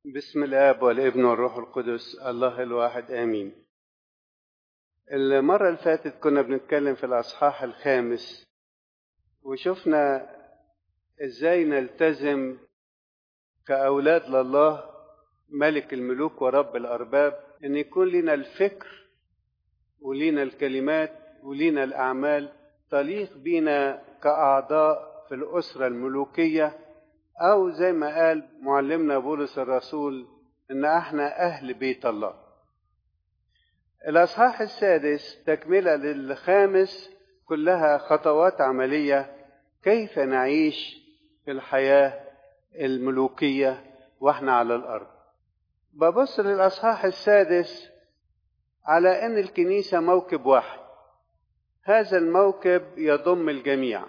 بسم الاب والابن والروح القدس الله الواحد امين المره اللي فاتت كنا بنتكلم في الاصحاح الخامس وشفنا ازاي نلتزم كاولاد لله ملك الملوك ورب الارباب ان يكون لنا الفكر ولينا الكلمات ولينا الاعمال تليق بينا كاعضاء في الاسره الملوكيه أو زي ما قال معلمنا بولس الرسول إن إحنا أهل بيت الله. الأصحاح السادس تكملة للخامس كلها خطوات عملية كيف نعيش في الحياة الملوكية وإحنا على الأرض. ببص للأصحاح السادس على أن الكنيسة موكب واحد. هذا الموكب يضم الجميع.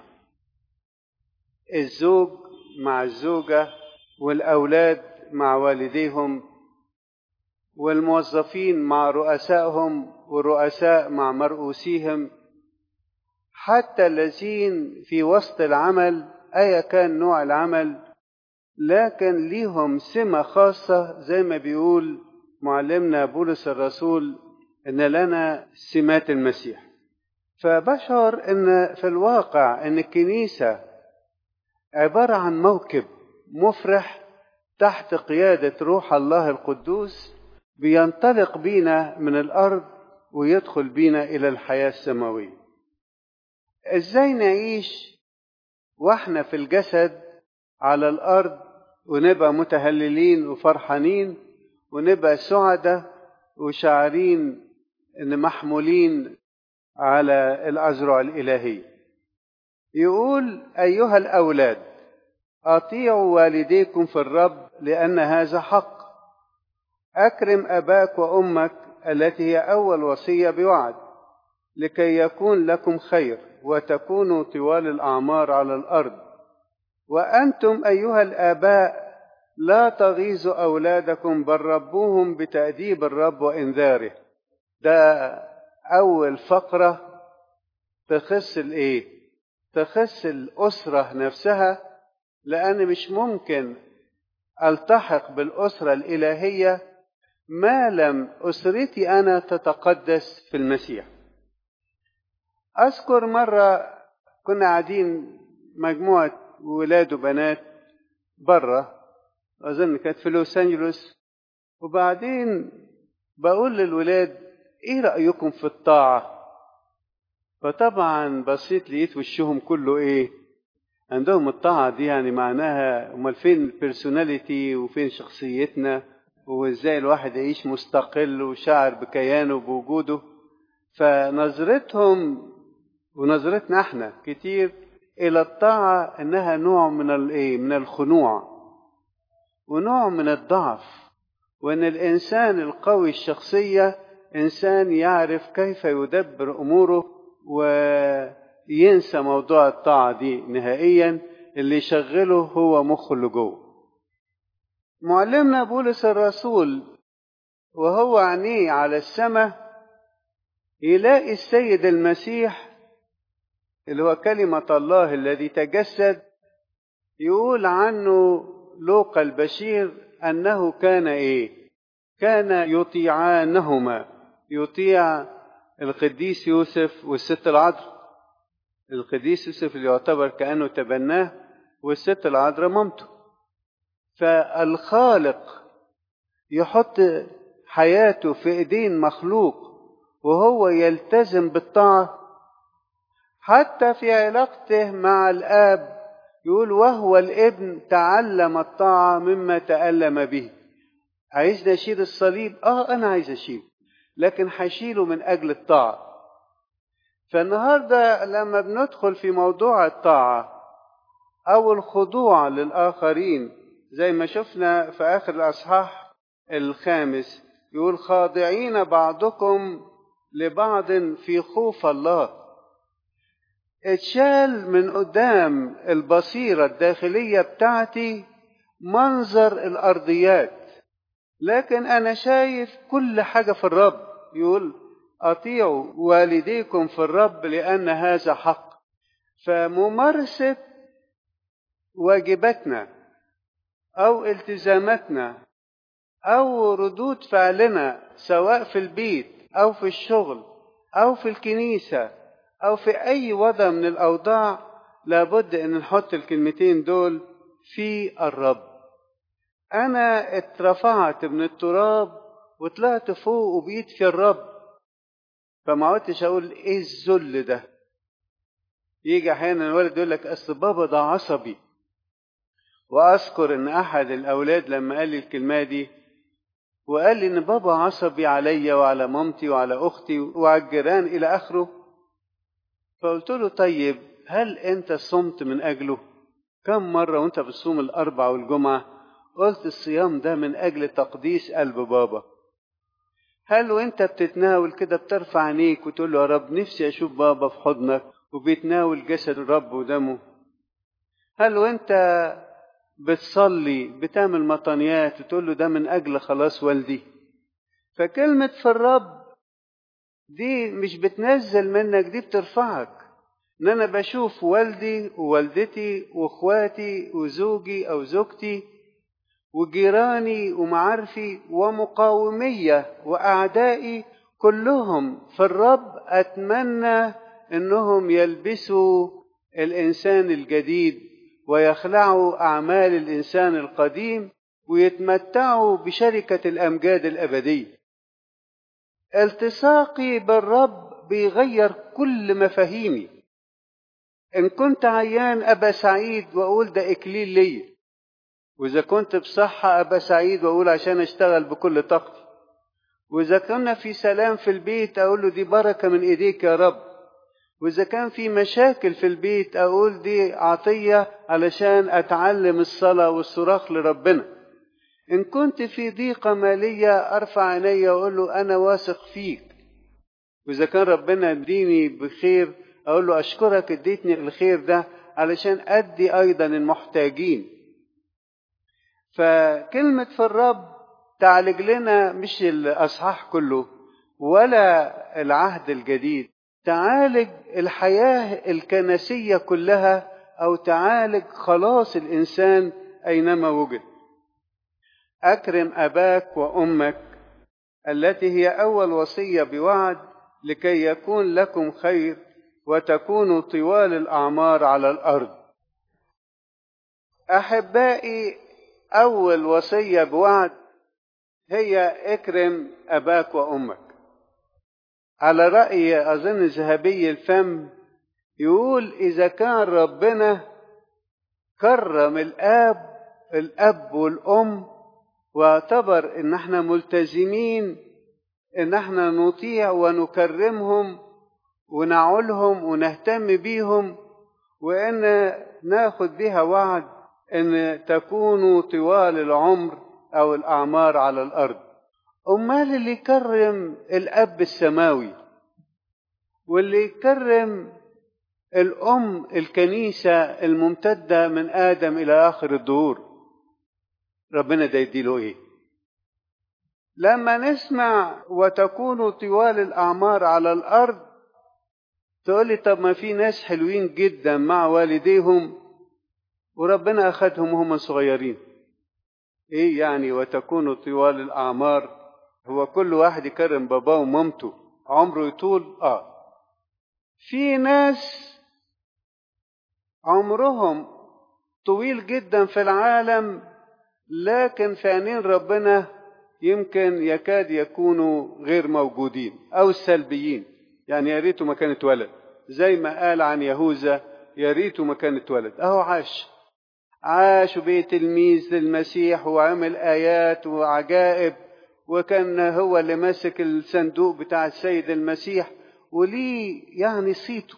الزوج مع الزوجة والأولاد مع والديهم والموظفين مع رؤسائهم والرؤساء مع مرؤوسيهم حتى الذين في وسط العمل أيا كان نوع العمل لكن ليهم سمة خاصة زي ما بيقول معلمنا بولس الرسول إن لنا سمات المسيح فبشعر إن في الواقع إن الكنيسة عبارة عن موكب مفرح تحت قيادة روح الله القدوس بينطلق بينا من الأرض ويدخل بينا إلى الحياة السماوية. إزاي نعيش وإحنا في الجسد على الأرض ونبقى متهللين وفرحانين ونبقى سعداء وشاعرين إن محمولين على الأزرع الإلهية. يقول أيها الأولاد أطيعوا والديكم في الرب لأن هذا حق أكرم أباك وأمك التي هي أول وصية بوعد لكي يكون لكم خير وتكونوا طوال الأعمار على الأرض وأنتم أيها الآباء لا تغيظوا أولادكم بل ربوهم بتأديب الرب وإنذاره ده أول فقرة تخص الإيه؟ تخص الأسرة نفسها لأن مش ممكن ألتحق بالأسرة الإلهية ما لم أسرتي أنا تتقدس في المسيح أذكر مرة كنا قاعدين مجموعة ولاد وبنات برة أظن كانت في لوس أنجلوس وبعدين بقول للولاد إيه رأيكم في الطاعة؟ فطبعا بصيت لقيت وشهم كله ايه عندهم الطاعة دي يعني معناها امال فين البيرسوناليتي وفين شخصيتنا وازاي الواحد يعيش مستقل وشاعر بكيانه بوجوده فنظرتهم ونظرتنا احنا كتير الى الطاعة انها نوع من الايه من الخنوع ونوع من الضعف وان الانسان القوي الشخصية انسان يعرف كيف يدبر اموره وينسى موضوع الطاعة دي نهائيا اللي يشغله هو مخه اللي جوه معلمنا بولس الرسول وهو عينيه على السماء يلاقي السيد المسيح اللي هو كلمة الله الذي تجسد يقول عنه لوقا البشير أنه كان إيه؟ كان يطيعانهما يطيع القديس يوسف والست العذراء القديس يوسف اللي يعتبر كأنه تبناه والست العذراء مامته فالخالق يحط حياته في ايدين مخلوق وهو يلتزم بالطاعة حتى في علاقته مع الآب يقول وهو الابن تعلم الطاعة مما تألم به عايزني أشيل الصليب؟ آه أنا عايز أشيل لكن هشيله من أجل الطاعة فالنهاردة لما بندخل في موضوع الطاعة أو الخضوع للآخرين زي ما شفنا في آخر الأصحاح الخامس يقول خاضعين بعضكم لبعض في خوف الله اتشال من قدام البصيرة الداخلية بتاعتي منظر الأرضيات لكن أنا شايف كل حاجة في الرب يقول أطيعوا والديكم في الرب لأن هذا حق فممارسة واجباتنا أو التزاماتنا أو ردود فعلنا سواء في البيت أو في الشغل أو في الكنيسة أو في أي وضع من الأوضاع لابد أن نحط الكلمتين دول في الرب أنا اترفعت من التراب وطلعت فوق وبقيت في الرب فما عدتش أقول إيه الذل ده يجي أحيانا الولد يقول لك أصل بابا ده عصبي وأذكر إن أحد الأولاد لما قال لي الكلمة دي وقال لي إن بابا عصبي عليا وعلى مامتي وعلى أختي وعلى الجيران إلى آخره فقلت له طيب هل أنت صمت من أجله؟ كم مرة وأنت بتصوم الأربع والجمعة قلت الصيام ده من أجل تقديس قلب بابا هل وأنت بتتناول كده بترفع عينيك وتقول له يا رب نفسي أشوف بابا في حضنك وبيتناول جسد الرب ودمه هل وأنت بتصلي بتعمل مطانيات وتقول له ده من أجل خلاص والدي فكلمة في الرب دي مش بتنزل منك دي بترفعك ان انا بشوف والدي ووالدتي واخواتي وزوجي او زوجتي وجيراني ومعارفي ومقاومية واعدائي كلهم في الرب اتمنى انهم يلبسوا الانسان الجديد ويخلعوا اعمال الانسان القديم ويتمتعوا بشركة الامجاد الابدية التصاقي بالرب بيغير كل مفاهيمي إن كنت عيان أبقى سعيد وأقول ده إكليل ليا وإذا كنت بصحة أبقى سعيد وأقول عشان أشتغل بكل طاقتي وإذا كنا في سلام في البيت أقول له دي بركة من إيديك يا رب وإذا كان في مشاكل في البيت أقول دي عطية علشان أتعلم الصلاة والصراخ لربنا إن كنت في ضيقة مالية أرفع عيني وأقول له أنا واثق فيك وإذا كان ربنا يديني بخير أقول له أشكرك اديتني الخير ده علشان أدي أيضا المحتاجين فكلمة في الرب تعالج لنا مش الأصحاح كله ولا العهد الجديد تعالج الحياة الكنسية كلها أو تعالج خلاص الإنسان أينما وجد أكرم أباك وأمك التي هي أول وصية بوعد لكي يكون لكم خير وتكونوا طوال الأعمار على الأرض أحبائي أول وصية بوعد هي اكرم أباك وأمك على رأي أظن ذهبي الفم يقول إذا كان ربنا كرم الآب الأب والأم واعتبر إن احنا ملتزمين إن احنا نطيع ونكرمهم ونعولهم ونهتم بيهم وإن ناخد بها وعد إن تكونوا طوال العمر أو الأعمار على الأرض أمال اللي يكرم الأب السماوي واللي يكرم الأم الكنيسة الممتدة من آدم إلى آخر الدهور ربنا ده يديله إيه لما نسمع وتكونوا طوال الأعمار على الأرض تقول لي طب ما في ناس حلوين جدا مع والديهم وربنا أخذهم وهم صغيرين إيه يعني وتكونوا طوال الأعمار هو كل واحد يكرم باباه ومامته عمره يطول آه في ناس عمرهم طويل جدا في العالم لكن في عينين ربنا يمكن يكاد يكونوا غير موجودين او سلبيين يعني يا ريته ما كان اتولد زي ما قال عن يهوذا يا ريته ما كان اتولد اهو عاش عاش وبقي تلميذ للمسيح وعمل ايات وعجائب وكان هو اللي ماسك الصندوق بتاع السيد المسيح وليه يعني صيته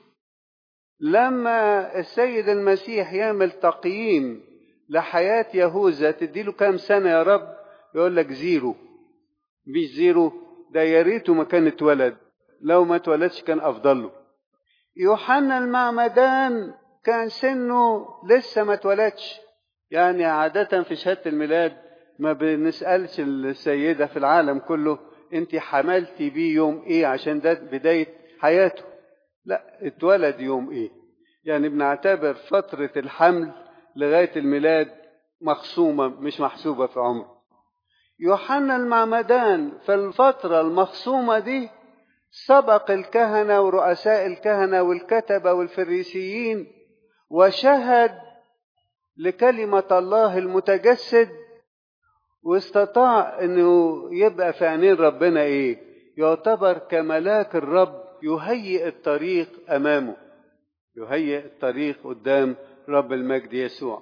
لما السيد المسيح يعمل تقييم لحياة يهوذا تديله كام سنة يا رب يقول لك زيرو مش زيرو ده يا ريته ما كان اتولد لو ما اتولدش كان أفضل له يوحنا المعمدان كان سنه لسه ما اتولدش يعني عادة في شهادة الميلاد ما بنسألش السيدة في العالم كله انت حملتي بيه يوم ايه عشان ده بداية حياته لا اتولد يوم ايه يعني بنعتبر فترة الحمل لغاية الميلاد مخصومة مش محسوبة في عمره يوحنا المعمدان في الفترة المخصومة دي سبق الكهنة ورؤساء الكهنة والكتبة والفريسيين وشهد لكلمة الله المتجسد واستطاع انه يبقى في عينين ربنا ايه يعتبر كملاك الرب يهيئ الطريق امامه يهيئ الطريق قدام رب المجد يسوع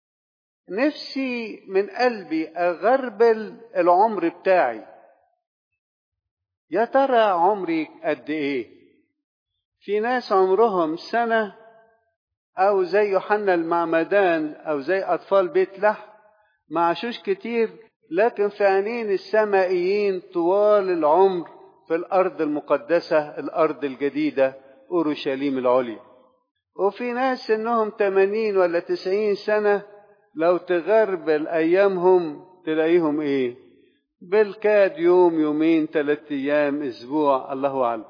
نفسي من قلبي اغربل العمر بتاعي يا ترى عمري قد ايه في ناس عمرهم سنه او زي يوحنا المعمدان او زي اطفال بيت لحم ما عاشوش كتير لكن في عينين السمائيين طوال العمر في الارض المقدسه الارض الجديده اورشليم العليا وفي ناس سنهم 80 ولا 90 سنه لو تغربل ايامهم تلاقيهم ايه بالكاد يوم يومين ثلاثة ايام اسبوع الله اعلم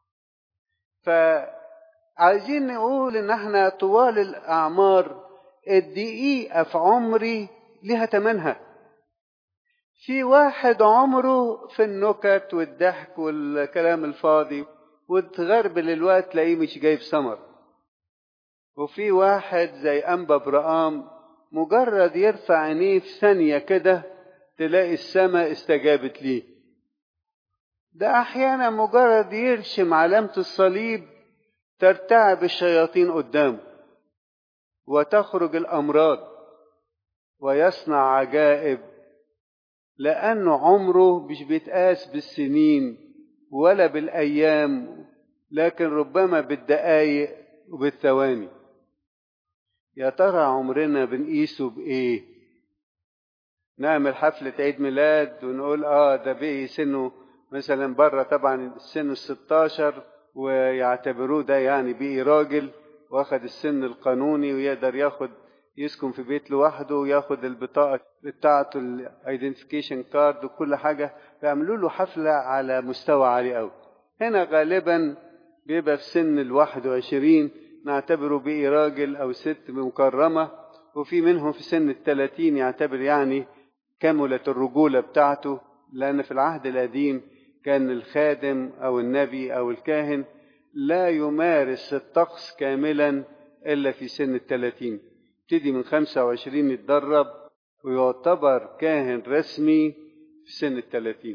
فعايزين نقول ان احنا طوال الاعمار الدقيقه في عمري لها تمنها في واحد عمره في النكت والضحك والكلام الفاضي وتغربل الوقت تلاقيه مش جايب ثمر وفي واحد زي أنبا برقام مجرد يرفع عينيه في ثانية كده تلاقي السماء استجابت ليه ده أحيانا مجرد يرشم علامة الصليب ترتعب الشياطين قدامه وتخرج الأمراض ويصنع عجائب لأنه عمره مش بيتقاس بالسنين ولا بالأيام لكن ربما بالدقايق وبالثواني يا ترى عمرنا بنقيسه بإيه نعمل حفلة عيد ميلاد ونقول آه ده بقي سنه مثلا بره طبعا سنه الستاشر ويعتبروه ده يعني بقي راجل واخد السن القانوني ويقدر ياخد يسكن في بيت لوحده وياخد البطاقة بتاعته الايدنتيفيكيشن كارد وكل حاجة بيعملوا له حفلة على مستوى عالي قوي هنا غالبا بيبقى في سن ال 21 نعتبره بقي راجل أو ست مكرمة وفي منهم في سن الثلاثين يعتبر يعني كملت الرجولة بتاعته لأن في العهد القديم كان الخادم أو النبي أو الكاهن لا يمارس الطقس كاملا إلا في سن الثلاثين يبتدي من خمسة وعشرين يتدرب ويعتبر كاهن رسمي في سن الثلاثين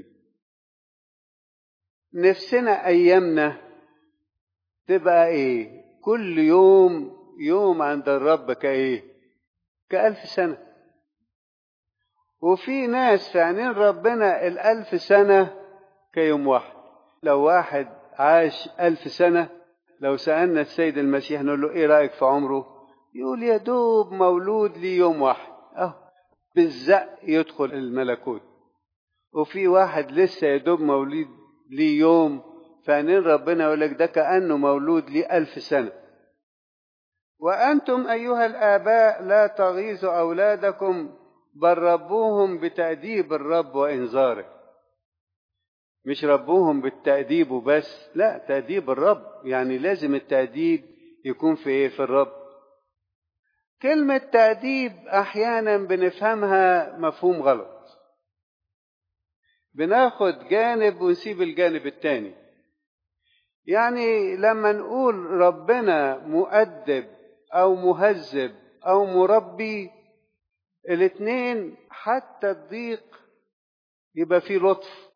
نفسنا أيامنا تبقى إيه كل يوم يوم عند الرب كإيه كألف سنة وفي ناس في عينين ربنا الألف سنة كيوم واحد لو واحد عاش ألف سنة لو سألنا السيد المسيح نقول له إيه رأيك في عمره يقول يا دوب مولود لي يوم واحد أهو بالزق يدخل الملكوت وفي واحد لسه يا دوب مولود لي يوم فعينين ربنا يقول لك ده كأنه مولود لي ألف سنة وأنتم أيها الآباء لا تغيظوا أولادكم بل ربوهم بتأديب الرب وإنذاره مش ربوهم بالتأديب وبس لا تأديب الرب يعني لازم التأديب يكون في إيه في الرب كلمة تأديب أحيانا بنفهمها مفهوم غلط بناخد جانب ونسيب الجانب التاني يعني لما نقول ربنا مؤدب أو مهذب أو مربي الاتنين حتى الضيق يبقى فيه لطف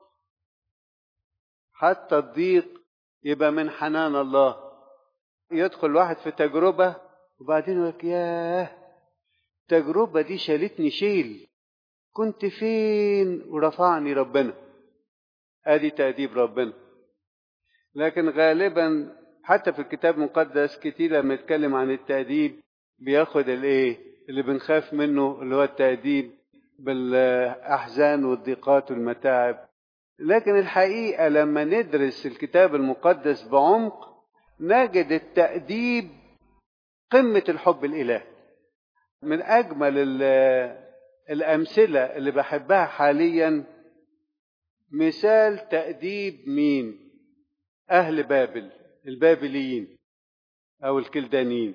حتى الضيق يبقى من حنان الله يدخل واحد في تجربة وبعدين يقول لك ياه التجربة دي شالتني شيل كنت فين ورفعني ربنا ادي تأديب ربنا لكن غالبا حتى في الكتاب المقدس كتير لما يتكلم عن التأديب بياخد الايه اللي بنخاف منه اللي هو التأديب بالأحزان والضيقات والمتاعب لكن الحقيقة لما ندرس الكتاب المقدس بعمق نجد التأديب قمة الحب الإلهي من أجمل الأمثلة اللي بحبها حاليا مثال تأديب مين أهل بابل البابليين أو الكلدانيين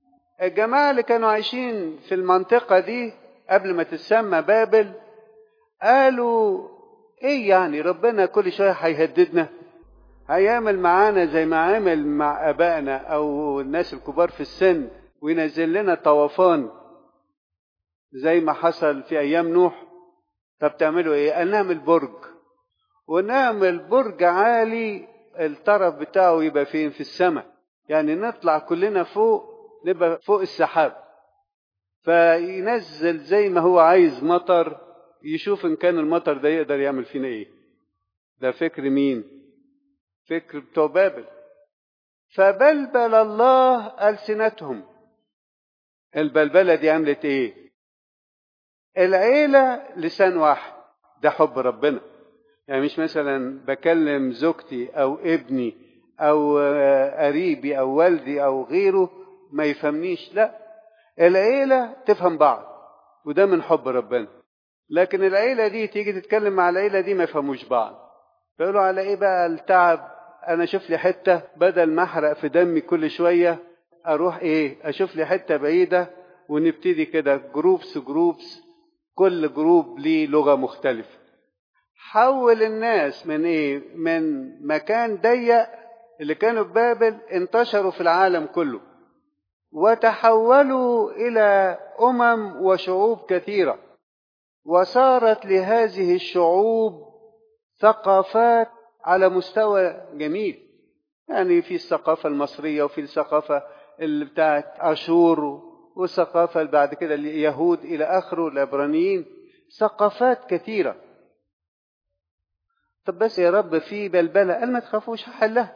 الجماعة اللي كانوا عايشين في المنطقة دي قبل ما تسمى بابل قالوا ايه يعني ربنا كل شويه هيهددنا هيعمل معانا زي ما عمل مع ابائنا او الناس الكبار في السن وينزل لنا طوفان زي ما حصل في ايام نوح طب تعملوا ايه قال نعمل برج ونعمل برج عالي الطرف بتاعه يبقى فين في السماء يعني نطلع كلنا فوق نبقى فوق السحاب فينزل زي ما هو عايز مطر يشوف ان كان المطر ده يقدر يعمل فينا ايه ده فكر مين فكر بتوع بابل فبلبل الله ألسنتهم البلبلة دي عملت ايه العيلة لسان واحد ده حب ربنا يعني مش مثلا بكلم زوجتي او ابني او قريبي او والدي او غيره ما يفهمنيش لا العيلة تفهم بعض وده من حب ربنا لكن العيلة دي تيجي تتكلم مع العيلة دي ما يفهموش بعض فيقولوا على ايه بقى التعب انا اشوف لي حتة بدل ما احرق في دمي كل شوية اروح ايه اشوف لي حتة بعيدة ونبتدي كده جروبس جروبس كل جروب ليه لغة مختلفة حول الناس من ايه من مكان ضيق اللي كانوا في بابل انتشروا في العالم كله وتحولوا الى امم وشعوب كثيره وصارت لهذه الشعوب ثقافات على مستوى جميل يعني في الثقافه المصريه وفي الثقافه اللي بتاعت اشور والثقافه اللي بعد كده اليهود الى اخره العبرانيين ثقافات كثيره طب بس يا رب في بلبله قال ما تخافوش هحلها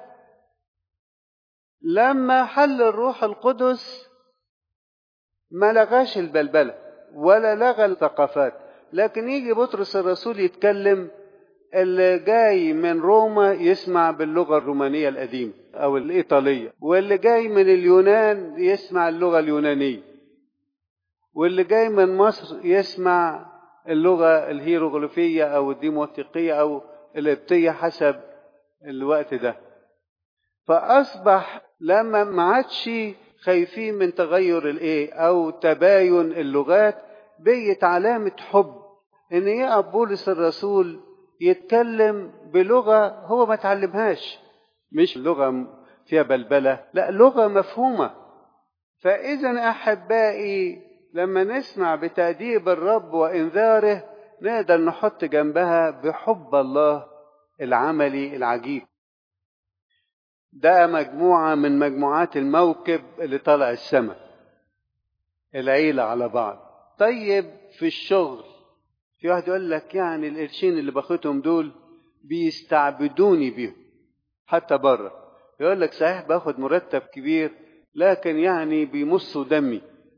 لما حل الروح القدس ما لغاش البلبله ولا لغى الثقافات لكن يجي بطرس الرسول يتكلم اللي جاي من روما يسمع باللغة الرومانية القديمة أو الإيطالية واللي جاي من اليونان يسمع اللغة اليونانية واللي جاي من مصر يسمع اللغة الهيروغليفية أو الديموتيقية أو القبطية حسب الوقت ده فأصبح لما ما عادش خايفين من تغير الايه او تباين اللغات بقت علامة حب ان يقف بولس الرسول يتكلم بلغة هو ما تعلمهاش مش لغة فيها بلبلة لا لغة مفهومة فإذا أحبائي لما نسمع بتأديب الرب وإنذاره نقدر نحط جنبها بحب الله العملي العجيب ده مجموعة من مجموعات الموكب اللي طالع السماء العيلة على بعض طيب في الشغل في واحد يقول لك يعني القرشين اللي باخدهم دول بيستعبدوني بيهم حتى بره يقول لك صحيح باخد مرتب كبير لكن يعني بيمصوا دمي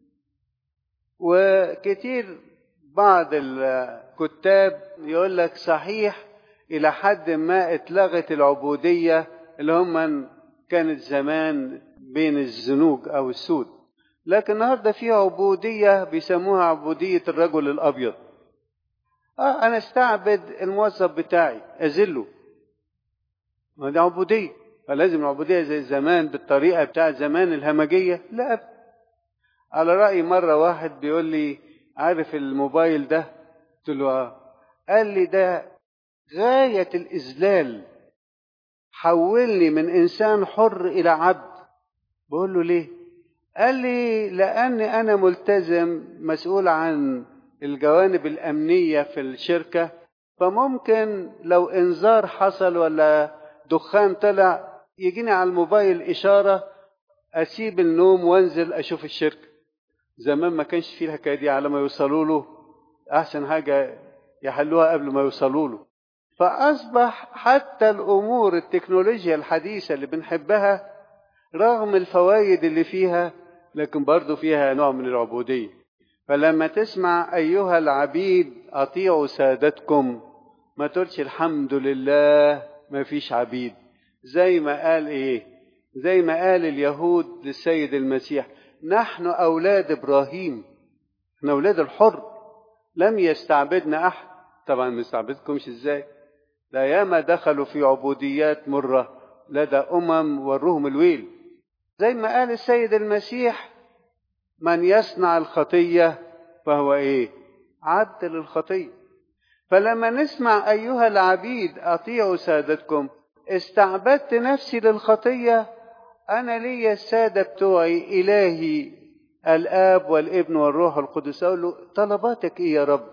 وكتير بعض الكتاب يقول لك صحيح إلى حد ما اتلغت العبودية اللي هم كانت زمان بين الزنوج أو السود لكن النهارده في عبودية بيسموها عبودية الرجل الأبيض اه انا استعبد الموظف بتاعي اذله ما دي عبوديه فلازم العبوديه زي زمان بالطريقه بتاعت زمان الهمجيه لا أبدا. على راي مره واحد بيقول لي عارف الموبايل ده قلت له اه قال لي ده غايه الاذلال حولني من انسان حر الى عبد بقول له ليه قال لي لاني انا ملتزم مسؤول عن الجوانب الأمنية في الشركة فممكن لو إنذار حصل ولا دخان طلع يجيني على الموبايل إشارة أسيب النوم وأنزل أشوف الشركة زمان ما كانش فيه الحكاية دي على ما يوصلوا له أحسن حاجة يحلوها قبل ما يوصلوا له فأصبح حتى الأمور التكنولوجيا الحديثة اللي بنحبها رغم الفوائد اللي فيها لكن برضو فيها نوع من العبودية فلما تسمع أيها العبيد أطيعوا سادتكم ما تقولش الحمد لله ما فيش عبيد زي ما قال إيه زي ما قال اليهود للسيد المسيح نحن أولاد إبراهيم احنا أولاد الحر لم يستعبدنا أحد طبعا ما يستعبدكمش إزاي ده ياما دخلوا في عبوديات مرة لدى أمم وروهم الويل زي ما قال السيد المسيح من يصنع الخطية فهو ايه عبد للخطية فلما نسمع أيها العبيد أطيعوا سادتكم استعبدت نفسي للخطية أنا لي السادة بتوعي إلهي الآب والابن والروح القدس أقول له طلباتك إيه يا رب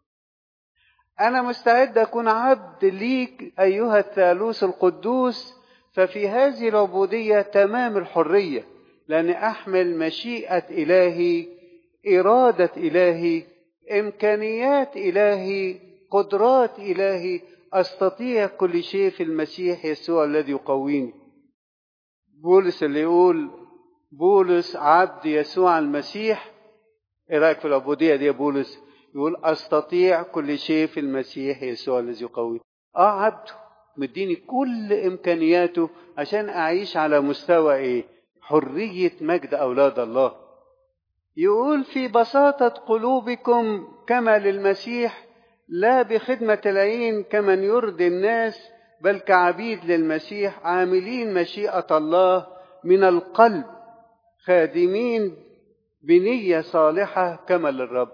أنا مستعد أكون عبد ليك أيها الثالوث القدوس ففي هذه العبودية تمام الحرية لأن أحمل مشيئة إلهي إرادة إلهي إمكانيات إلهي قدرات إلهي أستطيع كل شيء في المسيح يسوع الذي يقويني بولس اللي يقول بولس عبد يسوع المسيح ايه رايك في العبوديه دي يا بولس يقول استطيع كل شيء في المسيح يسوع الذي يقوي اه عبده مديني كل امكانياته عشان اعيش على مستوى ايه حريه مجد اولاد الله يقول في بساطه قلوبكم كما للمسيح لا بخدمه العين كمن يرضي الناس بل كعبيد للمسيح عاملين مشيئه الله من القلب خادمين بنيه صالحه كما للرب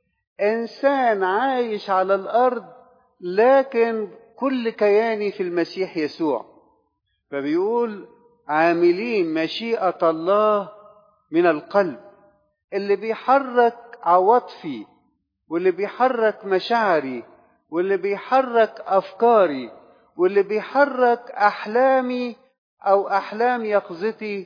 انسان عايش على الارض لكن كل كياني في المسيح يسوع فبيقول عاملين مشيئه الله من القلب اللي بيحرك عواطفي واللي بيحرك مشاعري واللي بيحرك افكاري واللي بيحرك احلامي او احلام يقظتي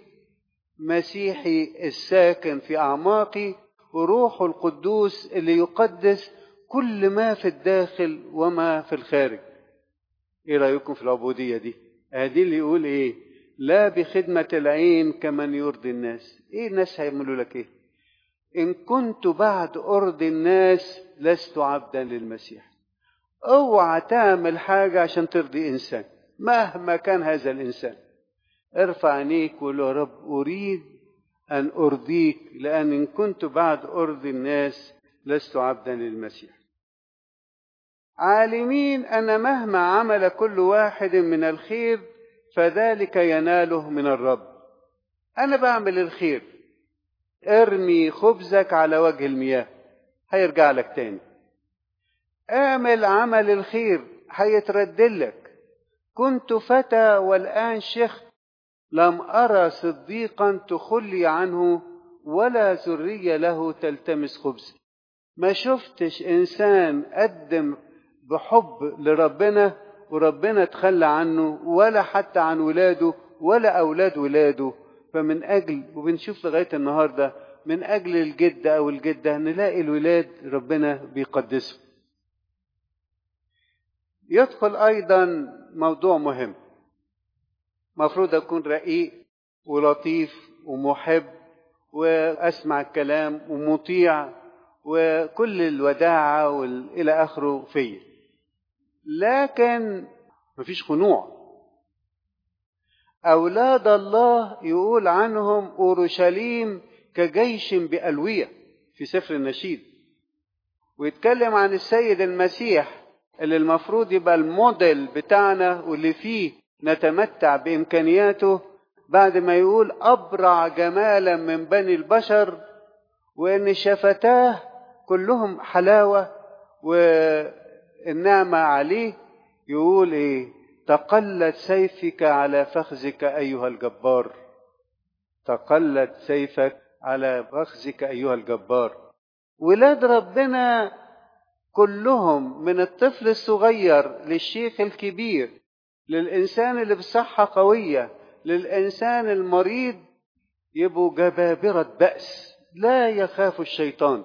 مسيحي الساكن في اعماقي وروح القدوس اللي يقدس كل ما في الداخل وما في الخارج ايه رايكم في العبوديه دي ادي اللي يقول ايه لا بخدمه العين كمن يرضي الناس ايه الناس هيعملوا لك ايه ان كنت بعد ارضي الناس لست عبدا للمسيح اوعى تعمل حاجه عشان ترضي انسان مهما كان هذا الانسان ارفع عينيك وقول يا رب اريد أن أرضيك لأن إن كنت بعد أرضي الناس لست عبدا للمسيح عالمين أن مهما عمل كل واحد من الخير فذلك يناله من الرب أنا بعمل الخير ارمي خبزك على وجه المياه هيرجع لك تاني اعمل عمل الخير هيتردلك كنت فتى والآن شيخ لم أرى صديقا تخلي عنه ولا ذرية له تلتمس خبز ما شفتش إنسان قدم بحب لربنا وربنا تخلى عنه ولا حتى عن ولاده ولا أولاد ولاده فمن أجل وبنشوف لغاية النهاردة من أجل الجد أو الجدة نلاقي الولاد ربنا بيقدسه يدخل أيضا موضوع مهم مفروض أكون رقيق ولطيف ومحب وأسمع الكلام ومطيع وكل الوداعة وإلى آخره فيا لكن مفيش خنوع أولاد الله يقول عنهم أورشليم كجيش بألوية في سفر النشيد ويتكلم عن السيد المسيح اللي المفروض يبقى الموديل بتاعنا واللي فيه نتمتع بإمكانياته بعد ما يقول أبرع جمالا من بني البشر وإن شفتاه كلهم حلاوة والنعمة عليه يقول إيه تقلت سيفك على فخذك أيها الجبار تقلت سيفك على فخذك أيها الجبار ولاد ربنا كلهم من الطفل الصغير للشيخ الكبير للإنسان اللي بصحة قوية للإنسان المريض يبقوا جبابرة بأس لا يخافوا الشيطان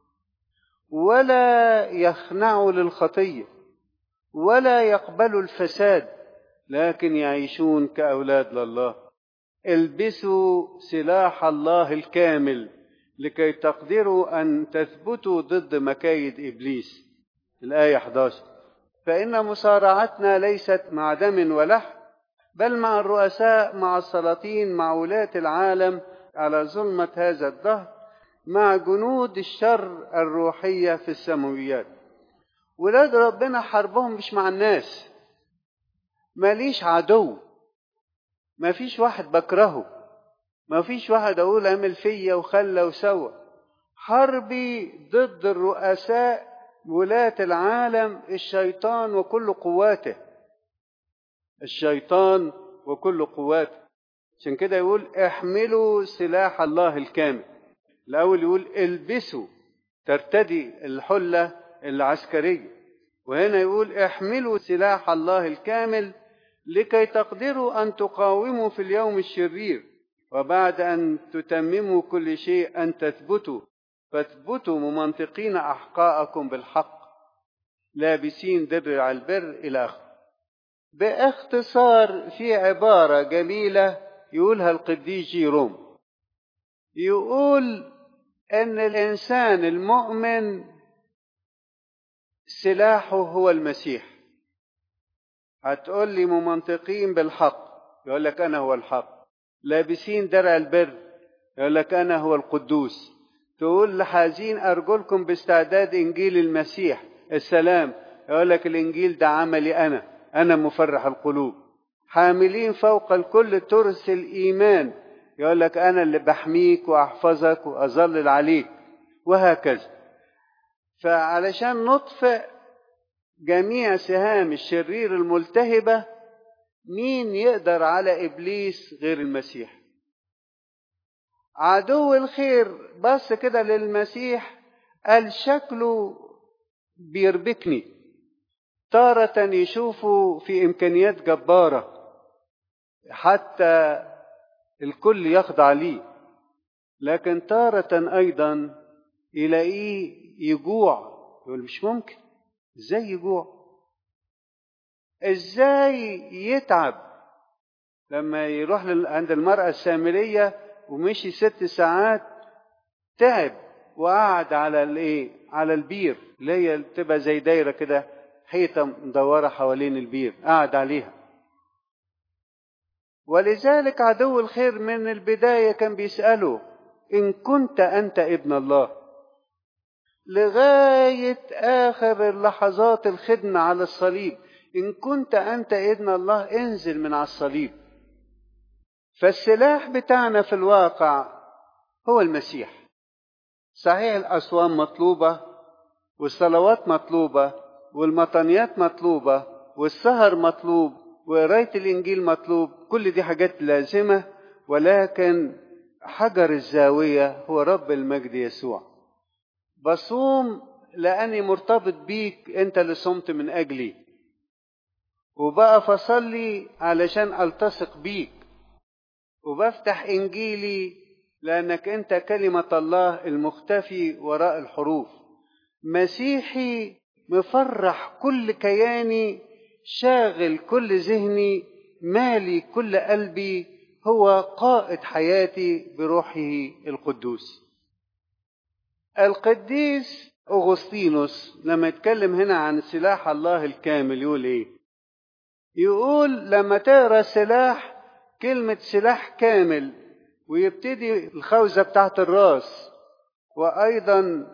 ولا يخنعوا للخطية ولا يقبلوا الفساد لكن يعيشون كأولاد لله البسوا سلاح الله الكامل لكي تقدروا أن تثبتوا ضد مكايد إبليس الآية 11 فإن مصارعتنا ليست مع دم ولحم بل مع الرؤساء مع السلاطين مع ولاة العالم على ظلمة هذا الدهر مع جنود الشر الروحية في السماويات ولاد ربنا حربهم مش مع الناس ماليش عدو ما فيش واحد بكرهه ما فيش واحد اقول عمل فيا وخلى وسوى حربي ضد الرؤساء ولاة العالم الشيطان وكل قواته الشيطان وكل قواته عشان كده يقول احملوا سلاح الله الكامل الأول يقول البسوا ترتدي الحلة العسكرية وهنا يقول احملوا سلاح الله الكامل لكي تقدروا أن تقاوموا في اليوم الشرير وبعد أن تتمموا كل شيء أن تثبتوا فاثبتوا ممنطقين أحقاءكم بالحق لابسين درع البر إلى آخره باختصار في عبارة جميلة يقولها القديس جيروم يقول أن الإنسان المؤمن سلاحه هو المسيح هتقول لي ممنطقين بالحق يقول لك أنا هو الحق لابسين درع البر يقول لك أنا هو القدوس تقول لحازين أرجلكم باستعداد إنجيل المسيح السلام يقول لك الإنجيل ده عملي أنا أنا مفرح القلوب حاملين فوق الكل ترس الإيمان يقول لك أنا اللي بحميك وأحفظك وأظلل عليك وهكذا فعلشان نطفئ جميع سهام الشرير الملتهبة مين يقدر على إبليس غير المسيح عدو الخير بص كده للمسيح قال شكله بيربكني تارة يشوفه في إمكانيات جبارة حتى الكل يخضع ليه لكن تارة أيضا يلاقيه يجوع يقول مش ممكن ازاي يجوع ازاي يتعب لما يروح عند المرأة السامرية ومشي ست ساعات تعب وقعد على الايه على البير اللي هي بتبقى زي دايره كده حيطه مدوره حوالين البير قعد عليها ولذلك عدو الخير من البدايه كان بيساله ان كنت انت ابن الله لغايه اخر لحظات الخدمه على الصليب ان كنت انت ابن الله انزل من على الصليب فالسلاح بتاعنا في الواقع هو المسيح صحيح الأصوام مطلوبة والصلوات مطلوبة والمطنيات مطلوبة والسهر مطلوب وقراية الإنجيل مطلوب كل دي حاجات لازمة ولكن حجر الزاوية هو رب المجد يسوع بصوم لأني مرتبط بيك أنت اللي صمت من أجلي وبقى فصلي علشان ألتصق بيك وبفتح انجيلي لانك انت كلمه الله المختفي وراء الحروف مسيحي مفرح كل كياني شاغل كل ذهني مالي كل قلبي هو قائد حياتي بروحه القدوس القديس اغسطينوس لما يتكلم هنا عن سلاح الله الكامل يقول ايه يقول لما تقرا سلاح كلمة سلاح كامل ويبتدي الخوذة بتاعت الراس وأيضا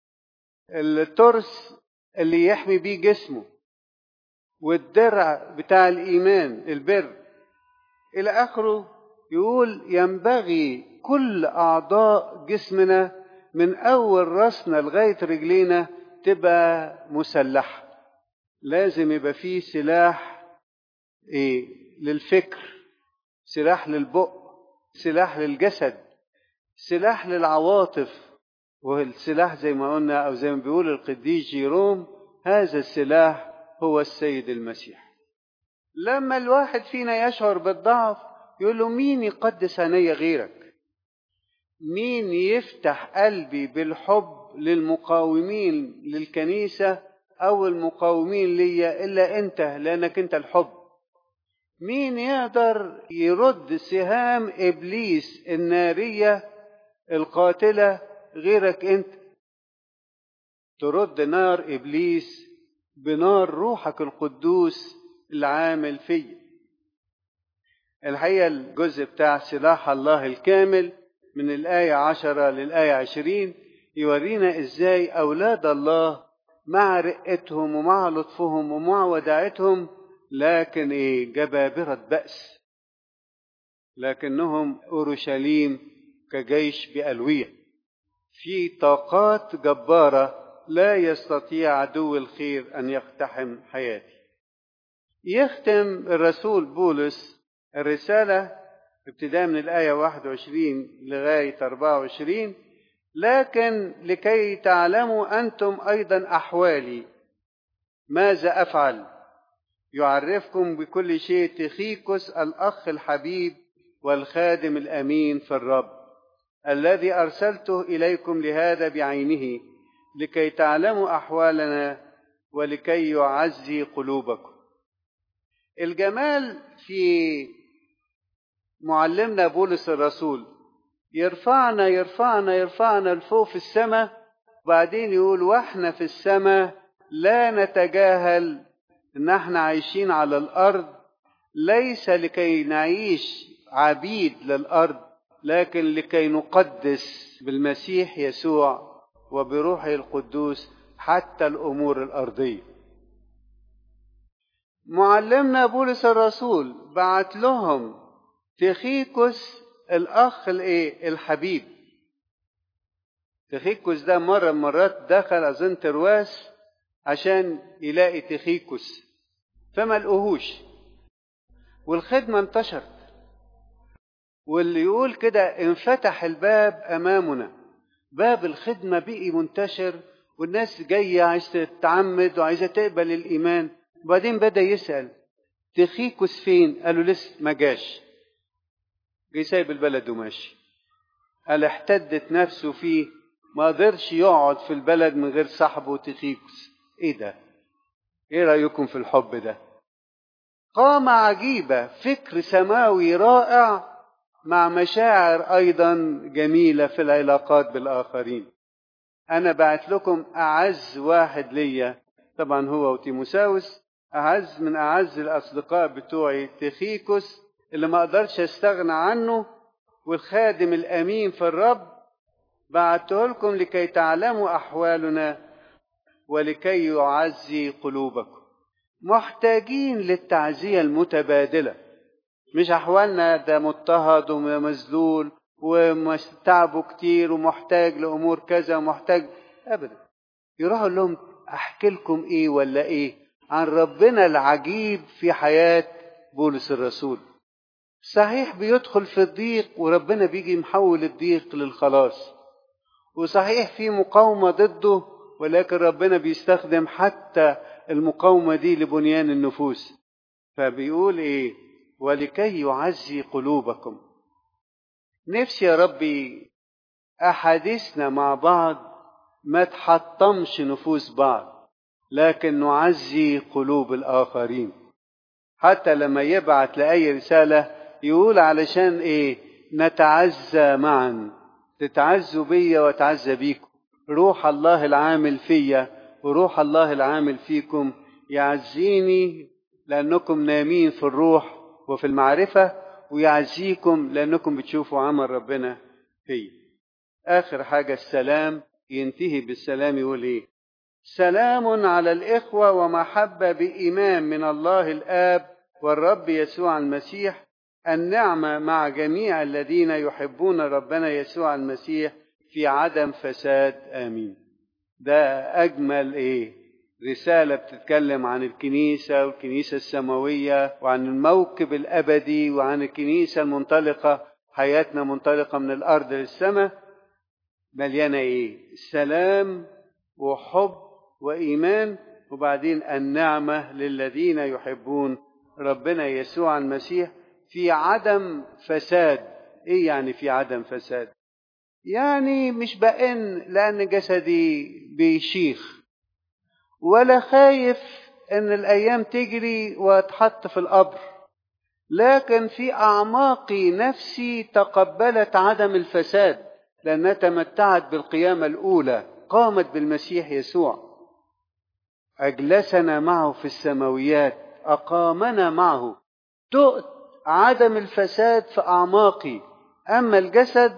الترس اللي يحمي بيه جسمه والدرع بتاع الإيمان البر إلى آخره يقول ينبغي كل أعضاء جسمنا من أول رأسنا لغاية رجلينا تبقى مسلحة لازم يبقى فيه سلاح إيه للفكر سلاح للبق سلاح للجسد سلاح للعواطف والسلاح زي ما قلنا او زي ما بيقول القديس جيروم هذا السلاح هو السيد المسيح لما الواحد فينا يشعر بالضعف يقول له مين يقدس عيني غيرك مين يفتح قلبي بالحب للمقاومين للكنيسة أو المقاومين ليا إلا أنت لأنك أنت الحب مين يقدر يرد سهام ابليس الناريه القاتله غيرك انت ترد نار ابليس بنار روحك القدوس العامل فيا الحقيقه الجزء بتاع سلاح الله الكامل من الآية عشرة للآية عشرين يورينا إزاي أولاد الله مع رقتهم ومع لطفهم ومع وداعتهم لكن ايه جبابرة بأس لكنهم أورشليم كجيش بألوية في طاقات جبارة لا يستطيع عدو الخير أن يقتحم حياتي يختم الرسول بولس الرسالة ابتداء من الآية 21 لغاية 24 لكن لكي تعلموا أنتم أيضا أحوالي ماذا أفعل يعرفكم بكل شيء تخيكس الأخ الحبيب والخادم الأمين في الرب الذي أرسلته إليكم لهذا بعينه لكي تعلموا أحوالنا ولكي يعزي قلوبكم الجمال في معلمنا بولس الرسول يرفعنا يرفعنا يرفعنا لفوق في السماء وبعدين يقول واحنا في السماء لا نتجاهل ان احنا عايشين على الارض ليس لكي نعيش عبيد للارض لكن لكي نقدس بالمسيح يسوع وبروحه القدوس حتى الامور الارضيه معلمنا بولس الرسول بعت لهم تخيكوس الاخ الايه الحبيب تخيكوس ده مره من مرات دخل اظن ترواس عشان يلاقي تخيكوس فما لقوهوش والخدمه انتشرت واللي يقول كده انفتح الباب امامنا باب الخدمه بقي منتشر والناس جايه عايزه تتعمد وعايزه تقبل الايمان وبعدين بدا يسال تخيكوس فين قالوا لسه ما جاش جه سايب البلد وماشي قال احتدت نفسه فيه ما قدرش يقعد في البلد من غير صاحبه تخيكوس ايه ده ايه رايكم في الحب ده قامة عجيبة فكر سماوي رائع مع مشاعر ايضا جميلة في العلاقات بالاخرين انا بعت لكم اعز واحد ليا طبعا هو وتيموساوس اعز من اعز الاصدقاء بتوعي تخيكوس اللي ما اقدرش استغنى عنه والخادم الامين في الرب بعته لكم لكي تعلموا احوالنا ولكي يعزي قلوبكم محتاجين للتعزيه المتبادله مش احوالنا ده مضطهد ومذلول وتعبه كتير ومحتاج لامور كذا ومحتاج ابدا يروحوا لهم احكي لكم ايه ولا ايه عن ربنا العجيب في حياه بولس الرسول صحيح بيدخل في الضيق وربنا بيجي محول الضيق للخلاص وصحيح في مقاومة ضده ولكن ربنا بيستخدم حتى المقاومة دي لبنيان النفوس فبيقول ايه ولكي يعزي قلوبكم نفسي يا ربي أحاديثنا مع بعض ما تحطمش نفوس بعض لكن نعزي قلوب الآخرين حتى لما يبعت لأي رسالة يقول علشان ايه نتعزى معا تتعزوا بيا واتعزى بيكم روح الله العامل فيا وروح الله العامل فيكم يعزيني لانكم نامين في الروح وفي المعرفه ويعزيكم لانكم بتشوفوا عمل ربنا فيا اخر حاجه السلام ينتهي بالسلام يقول ايه سلام على الاخوه ومحبه بايمان من الله الاب والرب يسوع المسيح النعمة مع جميع الذين يحبون ربنا يسوع المسيح في عدم فساد آمين ده أجمل إيه رسالة بتتكلم عن الكنيسة والكنيسة السماوية وعن الموكب الأبدي وعن الكنيسة المنطلقة حياتنا منطلقة من الأرض للسماء مليانة إيه سلام وحب وإيمان وبعدين النعمة للذين يحبون ربنا يسوع المسيح في عدم فساد ايه يعني في عدم فساد يعني مش بقن لان جسدي بيشيخ ولا خايف ان الايام تجري واتحط في القبر لكن في اعماقي نفسي تقبلت عدم الفساد لانها تمتعت بالقيامه الاولى قامت بالمسيح يسوع اجلسنا معه في السماويات اقامنا معه دقت عدم الفساد في اعماقي اما الجسد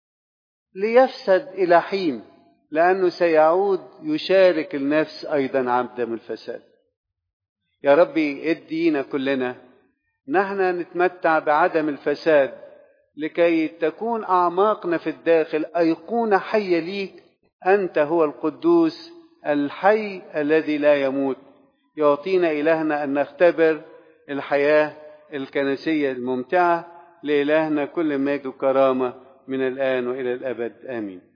ليفسد الى حين لانه سيعود يشارك النفس ايضا عدم الفساد يا ربي ادينا كلنا نحن نتمتع بعدم الفساد لكي تكون اعماقنا في الداخل ايقونه حيه ليك انت هو القدوس الحي الذي لا يموت يعطينا إلهنا أن نختبر الحياة الكنسية الممتعة لإلهنا كل مجد وكرامة من الآن وإلى الأبد آمين